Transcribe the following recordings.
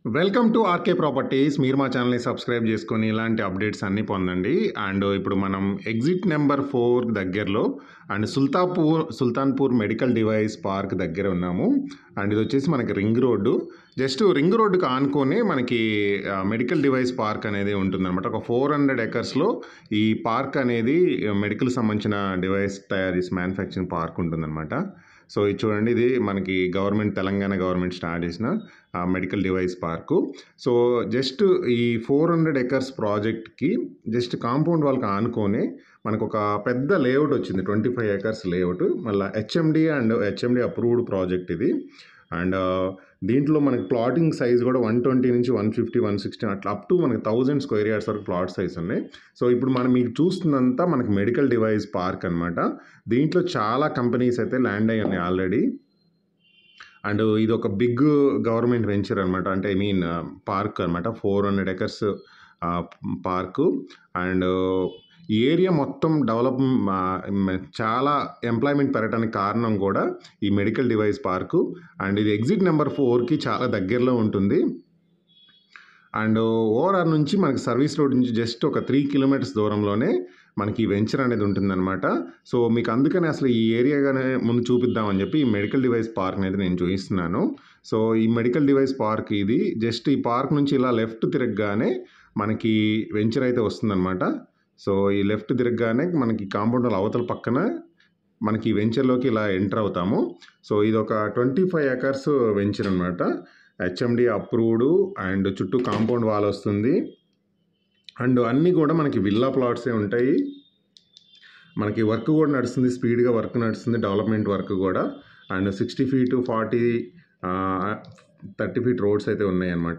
welcome to RK properties మీరు మా ఛానల్ని సబ్స్క్రైబ్ చేసుకొని ఇలాంటి అప్డేట్స్ అన్నీ పొందండి అండ్ ఇప్పుడు మనం ఎగ్జిట్ నెంబర్ ఫోర్ దగ్గరలో and Sultapur Sultanpur medical device park దగ్గర ఉన్నాము అండ్ ఇది వచ్చేసి మనకి రింగ్ రోడ్డు జస్ట్ రింగ్ రోడ్డుకి ఆనుకొని మనకి ఆ, మెడికల్ డివైస్ పార్క్ అనేది ఉంటుందన్నమాట ఒక ఫోర్ హండ్రెడ్ ఎకర్స్లో ఈ పార్క్ అనేది మెడికల్ సంబంధించిన డివైస్ తయారు చేసి మ్యానుఫ్యాక్చరింగ్ పార్క్ ఉంటుందన్నమాట సో ఇది చూడండి ఇది మనకి గవర్నమెంట్ తెలంగాణ గవర్నమెంట్ స్టార్ట్ చేసిన ఆ, medical device park so just ఈ ఫోర్ హండ్రెడ్ ఎకర్స్ ప్రాజెక్ట్కి జస్ట్ కాంపౌండ్ వాళ్ళకి ఆనుకొని మనకు ఒక పెద్ద లేఅవుట్ వచ్చింది ట్వంటీ ఫైవ్ ఎకర్స్ లేఅవుట్ మళ్ళీ HMD and HMD approved project ఇది అండ్ దీంట్లో మనకి ప్లాటింగ్ సైజ్ కూడా వన్ ట్వంటీ నుంచి వన్ ఫిఫ్టీ వన్ సిక్స్టీ అట్లా అప్ టు మనకి థౌజండ్ స్క్వేర్ యార్డ్స్ వరకు ప్లాట్ సైజ్ ఉన్నాయి సో ఇప్పుడు మనం మీకు చూస్తున్నంతా మనకి మెడికల్ డివైస్ పార్క్ అనమాట దీంట్లో చాలా కంపెనీస్ అయితే ల్యాండ్ అయ్యి ఉన్నాయి ఆల్రెడీ అండ్ ఇది ఒక బిగ్ గవర్నమెంట్ వెంచర్ అనమాట అంటే ఐ మీన్ పార్క్ అనమాట four hundred acres park and ఈ ఏరియా మొత్తం డెవలప్ చాలా ఎంప్లాయ్మెంట్ పెరగడానికి కారణం కూడా ఈ మెడికల్ డివైస్ పార్కు అండ్ ఇది ఎగ్జిట్ నెంబర్ ఫోర్కి చాలా దగ్గరలో ఉంటుంది అండ్ ఓఆర్ఆర్ నుంచి మనకి సర్వీస్ రోడ్ నుంచి జస్ట్ ఒక త్రీ కిలోమీటర్స్ దూరంలోనే మనకి ఈ వెంచర్ అనేది ఉంటుందన్నమాట సో మీకు అందుకని అసలు ఈ ఏరియాగానే ముందు చూపిద్దామని చెప్పి ఈ మెడికల్ డివైస్ పార్క్ అనేది నేను చూపిస్తున్నాను సో ఈ మెడికల్ డివైస్ పార్క్ ఇది జస్ట్ ఈ పార్క్ నుంచి ఇలా లెఫ్ట్ తిరగగానే మనకి వెంచర్ అయితే వస్తుందన్నమాట సో ఈ లెఫ్ట్ తిరగగానే మనకి కాంపౌండ్ వాళ్ళ అవతల పక్కన మనకి ఈ వెంచర్లోకి ఇలా ఎంటర్ అవుతాము సో ఇది ఒక ట్వంటీ ఫైవ్ ఎకర్స్ వెంచర్ అనమాట హెచ్ఎండి అప్రూవ్డ్ అండ్ చుట్టూ కాంపౌండ్ వాల్ వస్తుంది అండ్ అన్నీ కూడా మనకి విల్లా ప్లాట్సే ఉంటాయి మనకి వర్క్ కూడా నడుస్తుంది స్పీడ్గా వర్క్ నడుస్తుంది డెవలప్మెంట్ వర్క్ కూడా and sixty feet forty thirty feet roads అయితే ఉన్నాయి అన్నమాట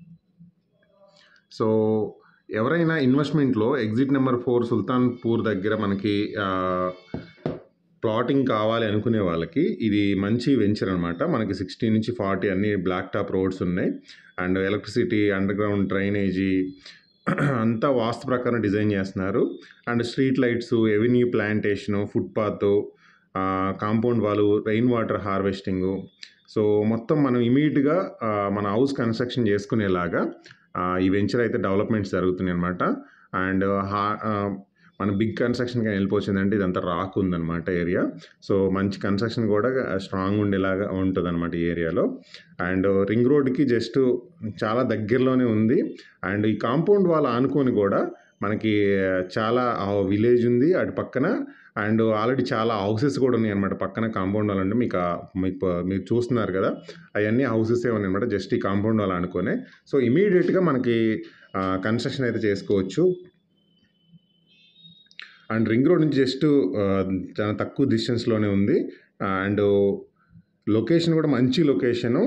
సో ఎవరైనా ఇన్వెస్ట్మెంట్లో ఎగ్జిట్ నెంబర్ ఫోర్ సుల్తాన్పూర్ దగ్గర మనకి ప్లాటింగ్ కావాలి అనుకునే వాళ్ళకి ఇది మంచి వెంచర్ అనమాట మనకి సిక్స్టీ నుంచి ఫార్టీ అన్ని బ్లాక్ టాప్ రోడ్స్ ఉన్నాయి and electricity underground drainage అంతా వాస్తు ప్రకారం డిజైన్ చేస్తున్నారు and street lights avenue plantation footpath compound వాళ్ళు రెయిన్ వాటర్ హార్వెస్టింగు సో మొత్తం మనం ఇమీడియట్గా మన హౌస్ కన్స్ట్రక్షన్ చేసుకునేలాగా ఆ, ఈ వెంచర్ అయితే డెవలప్మెంట్స్ జరుగుతున్నాయి అనమాట అండ్ హా ఆ, మన బిగ్ కన్స్ట్రక్షన్కి వెళ్ళిపోతుందంటే ఇదంతా రాక్ ఉందన్నమాట ఏరియా సో మంచి కన్స్ట్రక్షన్ కూడా స్ట్రాంగ్ ఉండేలాగా ఉంటుంది అనమాట ఈ ఏరియాలో అండ్ రింగ్ రోడ్కి జస్ట్ చాలా దగ్గరలోనే ఉంది అండ్ ఈ కాంపౌండ్ వాళ్ళ ఆనుకొని కూడా మనకి చాలా విలేజ్ ఉంది అటు పక్కన అండ్ ఆల్రెడీ చాలా హౌసెస్ కూడా ఉన్నాయి అనమాట పక్కన కాంపౌండ్ వాళ్ళు అంటే మీకు ఆ- మీకు మీరు చూస్తున్నారు కదా అవన్నీ హౌసెస్ ఏ ఉన్నాయి అనమాట జస్ట్ ఈ కాంపౌండ్ వాళ్ళు అనుకునే సో ఇమీడియట్గా మనకి కన్స్ట్రక్షన్ అయితే చేసుకోవచ్చు అండ్ రింగ్ రోడ్ నుంచి జస్ట్ చాలా తక్కువ డిస్టెన్స్లోనే ఉంది అండ్ లొకేషన్ కూడా మంచి లొకేషను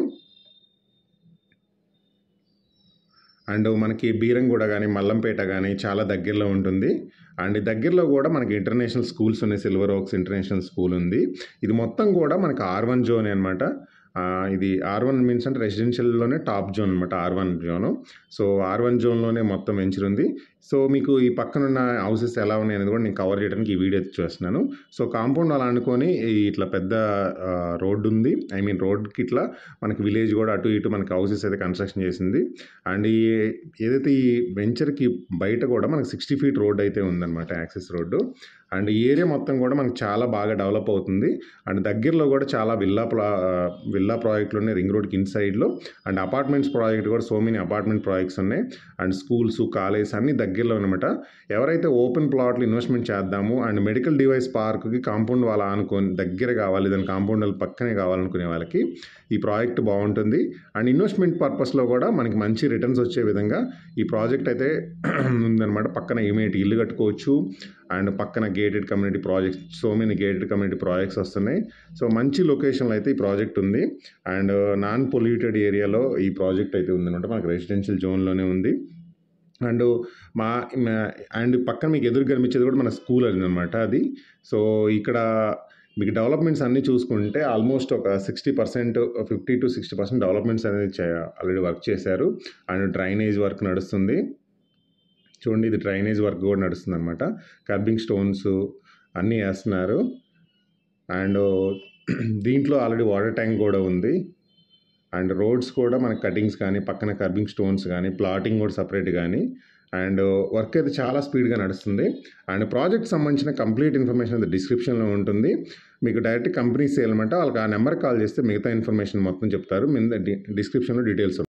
అండ్ మనకి బీరంగూడ కానీ మల్లంపేట కానీ చాలా దగ్గరలో ఉంటుంది అండ్ దగ్గరలో కూడా మనకి ఇంటర్నేషనల్ స్కూల్స్ ఉన్నాయి సిల్వర్ ఓక్స్ ఇంటర్నేషనల్ స్కూల్ ఉంది ఇది మొత్తం కూడా మనకి ఆర్ వన్ జోన్ అనమాట ఇది ఆర్ వన్ మీన్స్ అంటే రెసిడెన్షియల్లోనే టాప్ జోన్ అనమాట R one zone so R one జోన్లోనే మొత్తం వెంచర్ ఉంది సో మీకు ఈ పక్కన ఉన్న హౌసెస్ ఎలా ఉన్నాయి అనేది కూడా నేను కవర్ చేయడానికి ఈ వీడియో చేస్తున్నాను సో కాంపౌండ్ అలా అనుకొని ఈ ఇట్లా పెద్ద రోడ్డు ఉంది ఐ మీన్ రోడ్కి ఇట్లా మనకి విలేజ్ కూడా అటు ఇటు మనకి హౌసెస్ అయితే కన్స్ట్రక్షన్ చేసింది అండ్ ఈ ఏదైతే ఈ వెంచర్కి బయట కూడా మనకి సిక్స్టీ ఫీట్ రోడ్ అయితే ఉందన్నమాట యాక్సెస్ రోడ్డు అండ్ ఈ ఏరియా మొత్తం కూడా మనకి చాలా బాగా డెవలప్ అవుతుంది అండ్ దగ్గరలో కూడా చాలా విల్లా ప్లా విల్లా ప్రాజెక్టులు ఉన్నాయి రింగ్ రోడ్కి ఇన్ సైడ్లో అండ్ అపార్ట్మెంట్స్ ప్రాజెక్ట్ కూడా సో మెనీ అపార్ట్మెంట్ ప్రాజెక్ట్స్ ఉన్నాయి అండ్ స్కూల్స్ కాలేజ్ అన్ని దగ్గరలో అనమాట ఎవరైతే ఓపెన్ ప్లాట్లు ఇన్వెస్ట్మెంట్ చేద్దాము అండ్ మెడికల్ డివైస్ పార్క్కి కాంపౌండ్ వాళ్ళ అనుకొని దగ్గర కావాలి దాని కాంపౌండ్ వాళ్ళ పక్కనే కావాలనుకునే వాళ్ళకి ఈ ప్రాజెక్ట్ బాగుంటుంది అండ్ ఇన్వెస్ట్మెంట్ పర్పస్లో కూడా మనకి మంచి రిటర్న్స్ వచ్చే విధంగా ఈ ప్రాజెక్ట్ అయితే ఉందన్నమాట పక్కన ఇమీడియట్ ఇల్లు కట్టుకోవచ్చు అండ్ పక్కన gated community projects so many gated community projects వస్తున్నాయి సో మంచి లొకేషన్లో అయితే ఈ ప్రాజెక్ట్ ఉంది అండ్ నాన్ పొల్యూటెడ్ ఏరియాలో ఈ ప్రాజెక్ట్ అయితే ఉందన్నమాట మనకి రెసిడెన్షియల్ జోన్లోనే ఉంది అండ్ మా అండ్ పక్కన మీకు ఎదురు కనిపించేది కూడా మన స్కూల్ అనమాట అది సో ఇక్కడ మీకు డెవలప్మెంట్స్ అన్నీ చూసుకుంటే ఆల్మోస్ట్ ఒక sixty percent fifty to sixty percent developments అనేది ఆల్రెడీ వర్క్ చేశారు అండ్ డ్రైనేజ్ వర్క్ నడుస్తుంది చూడండి ఇది డ్రైనేజ్ వర్క్ కూడా నడుస్తుంది అనమాట కర్బింగ్ స్టోన్స్ అన్నీ వేస్తున్నారు అండ్ దీంట్లో ఆల్రెడీ వాటర్ ట్యాంక్ కూడా ఉంది అండ్ రోడ్స్ కూడా మనకి కటింగ్స్ కానీ పక్కన కర్బింగ్ స్టోన్స్ కానీ ప్లాటింగ్ కూడా సపరేట్ కానీ అండ్ వర్క్ అయితే చాలా స్పీడ్గా నడుస్తుంది అండ్ ప్రాజెక్ట్ సంబంధించిన కంప్లీట్ ఇన్ఫర్మేషన్ అది డిస్క్రిప్షన్లో ఉంటుంది మీకు డైరెక్ట్ కంపెనీ సేల్ అనమాట వాళ్ళకి ఆ నెంబర్ కాల్ చేస్తే మిగతా ఇన్ఫర్మేషన్ మొత్తం చెప్తారు మీద డిస్క్రిప్షన్లో డీటెయిల్స్